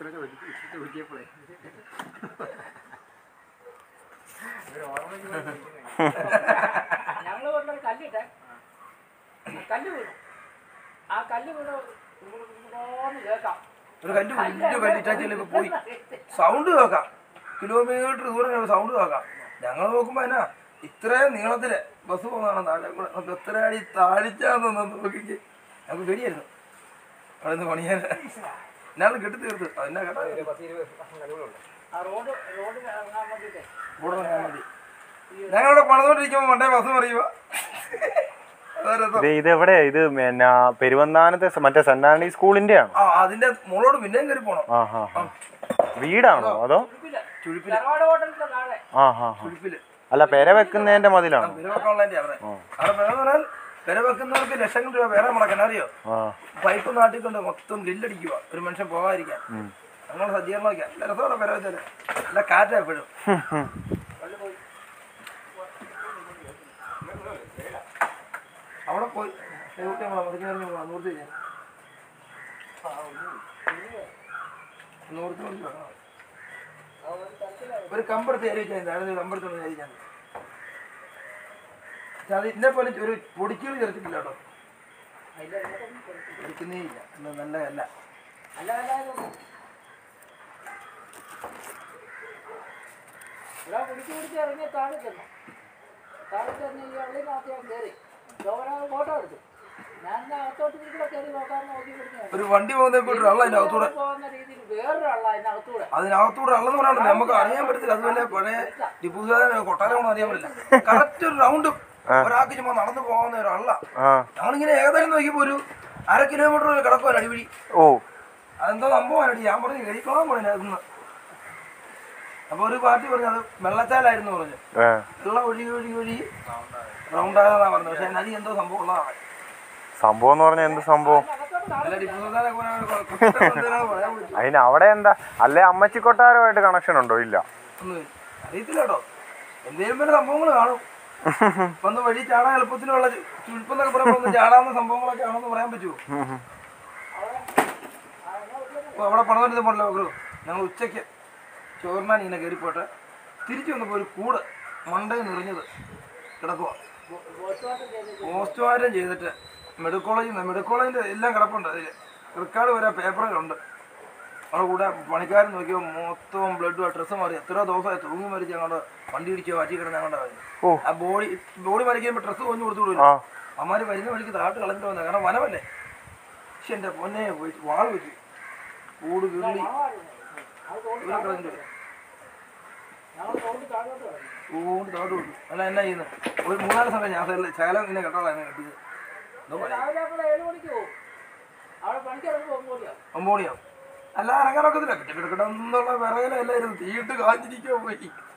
ഇത്രയൊക്കെ വലിച്ച് ഇട്ടിട്ട് ഊറ്റിയപ്പോഴേ ഞങ്ങൾ കൊണ്ടൊരു കല്ലിട്ടെ ആ കല്ല് വീണു ആ കല്ല് വീണ് ഇവിടോന്ന് കേൾക്കാം ഒരു കല്ല് വലിയ കല്ലിറ്റാച്ചിലൊക്കെ പോയി സൗണ്ട് കേൾക്കാം കിലോമീറ്റർ ദൂരം സൗണ്ട് കേൾക്കാം ഞങ്ങൾ നോക്കുമ്പോ എന്നാ ഇത്രയും നീളത്തില് ബസ് പോകുന്നതാണ് താഴെ കൂടെ നമുക്ക് എത്ര അടി താഴ്ചാന്ന് നോക്കിക്ക് ഞങ്ങൾക്ക് പേടിയായിരുന്നു അവിടെ നിന്ന് പണിയാൻ എന്നാലും കെട്ടി തീർത്തു അതെന്നാ കേട്ടോ ആ റോഡ് റോഡിൽ ഇറങ്ങാൻ വേണ്ടിയിട്ടേ കൂടെ വന്നാൽ മതി ഞങ്ങളിവിടെ പണിതുകൊണ്ടിരിക്കുമ്പോൾ മണ്ടേ ബസ് മറിയുക അതാ രസം ഇത് ഇത് എവിടെയാ ഇത് പിന്നെ പെരുവന്താനത്തെ സ- മറ്റേ സെന്റ് ആന്റണി സ്കൂളിന്റെ ആണോ ആ അതിന്റെ മുകളോട് പിന്നെയും കയറി പോണം ആ ഹാ ഹാ വീടാണോ അതോ ചുരുപ്പില് ചുഴിപ്പില് തറവാട് ഹോട്ടലിന്റെ താഴെ ആ ഹാ ഹാ ചുഴിപ്പില് അല്ല പെര വെക്കുന്നതിന്റെ മതിലാണോ പെര വെക്കാനുള്ളതിന്റെ അവിടെ അവിടെ പെര എന്ന് പറഞ്ഞാൽ പെര വെക്കുന്നവർക്ക് ലക്ഷങ്ങൾ രൂപ വേറെ മുടക്കാൻ അറിയോ ആ പൈപ്പ് നാട്ടിക്കൊണ്ട് മൊത്തം ഗ്രില്ലടിക്കുക ഒരു മനുഷ്യൻ പോകാതിരിക്കാൻ അങ്ങനെ സജ്ജീകരണമൊക്കെ നല്ല രസമാണ് പെര വെച്ചാല് നല്ല കാറ്റാ എപ്പോഴും അവിടെ പോയി കുട്ടി നമ്മളെ മുറിഞ്ഞു പറഞ്ഞു നൂറ് കഴിഞ്ഞു നൂറ് കൊണ്ട് വേണം ഒരു കമ്പെടുത്ത് കയറി വെച്ചാൽ താഴെ കമ്പെടുത്തോണ്ട് കയറി ഞാൻ പക്ഷെ അത് ഇന്നെ പോലെ ഒരു പൊടിക്കൽ ചേർത്തിട്ടില്ല കേട്ടോ പൊടിക്കുന്നേ ഇല്ല എന്നാ നല്ല അല്ല അല്ല അല്ല അല്ല. ഇവിടെ പിടിച്ച് പിടിച്ച് ഇറങ്ങി താഴെ ചെന്നു താഴെ ചെന്ന് ഈ വെള്ളിനകത്ത് ഞാൻ കയറി ഗൗരവ ഫോട്ടോ എടുത്തു ഞാൻ എന്നാ അകത്തോട്ട് ഇവിടെ കയറി നോക്കാൻ നോക്കി പിടിച്ചു ഒരു വണ്ടി പോകുന്നതിനെ കൊണ്ട് വെള്ളം അതിൻ്റെ അകത്തൂടെ പോകുന്ന രീതിയിൽ വേറൊരു അള്ള അതിനകത്തൂടെ അതിനകത്തൂടെ അള്ളെന്ന് പറയാണ്ട് നമുക്ക് അറിയാൻ പറ്റത്തില്ല അതുപോലെ പഴയ ടിപ്പുസുധാരൻ കൊട്ടാരമൊന്നും അറിയാൻ പറ്റില്ല കറക്റ്റ് ഒരു റൗണ്ട് ഒരാൾക്ക് ചുമ്മാ നടന്നു പോകുന്ന ഒരു അള്ള ആ ഞങ്ങളിങ്ങനെ ഏകദേശം നോക്കിയപ്പോൾ ഒരു അര കിലോമീറ്റർ കിടക്കുവാൻ അടിപിടി ഓ അതെന്തോ സംഭവമാണ് ഞാൻ പറഞ്ഞു കഴിക്കണം പറഞ്ഞു അതിന്ന് അപ്പൊ ഒരു പാർട്ടി പറഞ്ഞു അത് വെള്ളച്ചാലായിരുന്നു പറഞ്ഞു ഏ വെള്ളം ഒഴുകി ഒഴുകി ഒഴുകി റൗണ്ടാകാന്നാ പറഞ്ഞത് പക്ഷെ അതിനകത്ത് എന്തോ സംഭവം ഉള്ളതാണ് സംഭവം എന്ന് പറഞ്ഞാൽ എന്ത് സംഭവം അല്ല ടിപ്പുസുധാരനെ പറയാൻ പറ്റും അതിന് അവിടെ എന്താ അല്ലെ അമ്മച്ചി കൊട്ടാരമായിട്ട് കണക്ഷൻ ഉണ്ടോ ഇല്ല ഒന്നും അറിയത്തില്ല കേട്ടോ എന്തേലും വല്ല സംഭവങ്ങൾ കാണും വന്ന് വഴി ചാടാൻ എളുപ്പത്തിലുള്ള ചുരുപ്പെന്നൊക്കെ പറയുമ്പോൾ ഒന്ന് ചാടാവുന്ന സംഭവങ്ങളൊക്കെ ആണെന്ന് പറയാൻ പറ്റുമോ അപ്പോൾ അവിടെ പണിതുകൊണ്ടിരുന്ന പോലല്ലോ ഒരു ഞങ്ങൾ ഉച്ചയ്ക്ക് ചോറിനാൻ ഇങ്ങനെ കയറിപ്പോട്ടെ തിരിച്ചു വന്നപ്പോൾ ഒരു കൂട് മണ്ടയിൽ നിറഞ്ഞത് കിടക്കുക പോസ്റ്റ്മോർട്ടം ചെയ്തിട്ട് മെഡിക്കൽ കോളേജിൽ നിന്ന് മെഡിക്കൽ കോളേജിൻ്റെ എല്ലാം കിടപ്പുണ്ട് അതിൽ റെക്കോർഡ് വരെ പേപ്പറുകളുണ്ട് അവിടെ കൂടെ പണിക്കാരൻ നോക്കിയപ്പോൾ മൊത്തം ബ്ലഡും ഡ്രസ്സ് മാറി എത്ര ദിവസമായി തൂങ്ങി മരിച്ച് അങ്ങോട്ട് വണ്ടി ഇടിച്ചോ വാറ്റി കിടന്ന് അങ്ങോട്ട് ഓ. ആ ബോഡി ബോഡി മരിക്കുമ്പോൾ ഡ്രസ്സ് കൊഞ്ഞു കൊടുത്തു വിടില്ല ആ അമ്മാര് വരുന്ന വഴിക്ക് താട്ട് കളഞ്ഞിട്ട് വന്നത് കാരണം വനമല്ലേ പക്ഷെ എൻ്റെ പൊന്നെ പോയി വാൾ വെച്ചു കൂട് കിള്ളി ഇവരെ കളഞ്ഞിട്ട് പോയി. ഞങ്ങൾ തോണ്ടി താഴോട്ട് കളഞ്ഞു ഊണ്ട് താട്ട് വിട്ടു അല്ല എന്നാ ചെയ്യുന്നത് ഒരു മൂന്നാല് സമയം ഞാൻ സൈഡിൽ ശകലം ഇങ്ങനെ കെട്ടോളാം എന്നെ കെട്ടിയത് എന്തോ പണി രാവിലെ നമ്മൾ ഏഴ് മണിക്ക് പോകും അവിടെ പണിക്ക് ഇറങ്ങി പോകുമ്പോഴാണ് ഒമ്പത് മണിയാവും അല്ല ഇറങ്ങാനൊക്കത്തില്ല കിട്ട കിടക്കിട്ടെന്നുള്ള വിറകലല്ലായിരുന്നു തീയിട്ട് കാഞ്ഞിരിക്കോ പോയി